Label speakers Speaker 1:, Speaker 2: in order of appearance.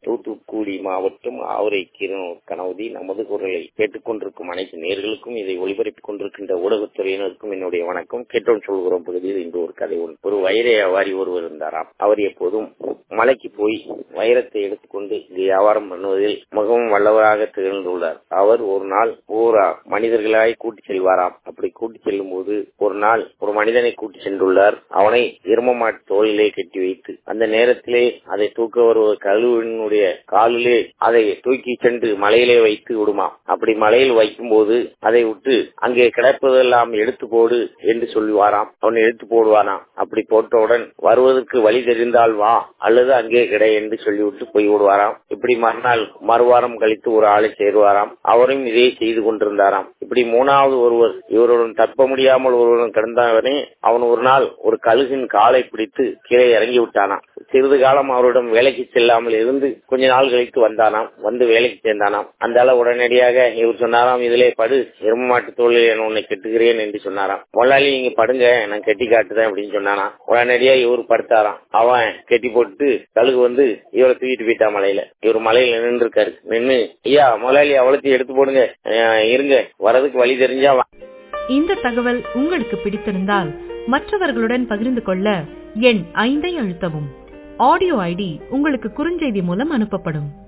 Speaker 1: தூத்துக்குடி மாவட்டம் ஆவரை கிரணூர் கனவுதி நமது குரலை கேட்டுக்கொண்டிருக்கும் அனைத்து நேர்களுக்கும் இதை ஒளிபரப்பிக் கொண்டிருக்கின்ற ஊடகத்துறையினருக்கும் என்னுடைய வணக்கம் கேட்டோம் சொல்கிறோம் பகுதியில் இன்று ஒரு கதை ஒன்று ஒரு வைர வியாபாரி ஒருவர் இருந்தாராம் அவர் எப்போதும் மலைக்கு போய் வைரத்தை எடுத்துக்கொண்டு இங்கு வியாபாரம் பண்ணுவதில் மிகவும் வல்லவராக திகழ்ந்துள்ளார் அவர் ஒரு நாள் ஊரா மனிதர்களாய் கூட்டி செல்வாராம் அப்படி கூட்டி செல்லும் போது ஒரு நாள் ஒரு மனிதனை கூட்டி சென்றுள்ளார் அவனை இருமமாட்டு தோளிலே கட்டி வைத்து அந்த நேரத்திலே அதை தூக்க வருவது கழுவினுடைய காலிலே அதை தூக்கி சென்று மலையிலே வைத்து விடுமா அப்படி மலையில் வைக்கும் போது அதை விட்டு அங்கே கிடப்பதெல்லாம் எடுத்து போடு என்று சொல்லுவாராம் அவன் எடுத்து போடுவானாம் அப்படி போட்டவுடன் வருவதற்கு வழி தெரிந்தால் வா அல்லது அங்கே கிடை என்று சொல்லிவிட்டு போய் விடுவாராம் இப்படி மறுநாள் மறுவாரம் கழித்து ஒரு ஆளை சேருவாராம் அவரும் இதே செய்து கொண்டிருந்தாராம் இப்படி மூணாவது ஒருவர் இவருடன் தப்ப முடியாமல் ஒருவன் கிடந்தவனே அவன் ஒரு நாள் ஒரு கழுகின் காலை பிடித்து கீழே இறங்கி விட்டானாம் சிறிது காலம் அவரிடம் வேலைக்கு செல்லாமல் இருந்து கொஞ்ச நாள் கழித்து வந்தானாம் வந்து வேலைக்கு சேர்ந்தானாம் அந்த அளவு உடனடியாக இவர் சொன்னாராம் இதிலே படு எரும மாட்டு தோழில் நான் உன்னை கெட்டுகிறேன் என்று சொன்னாராம் முதலாளி நீங்க படுங்க நான் கெட்டி காட்டுறேன் அப்படின்னு சொன்னானா உடனடியா இவர் படுத்தாராம் அவன் கெட்டி போட்டு கழுகு வந்து இவரை தூக்கிட்டு போயிட்டா மலையில இவர் மலையில நின்று இருக்காரு நின்று ஐயா முதலாளி அவ்வளோத்தையும் எடுத்து போடுங்க இருங்க வரதுக்கு வழி தெரிஞ்சா
Speaker 2: இந்த தகவல் உங்களுக்கு பிடித்திருந்தால் மற்றவர்களுடன் பகிர்ந்து கொள்ள எண் ஐந்தை அழுத்தவும் ஆடியோ ஐடி உங்களுக்கு குறுஞ்செய்தி மூலம் அனுப்பப்படும்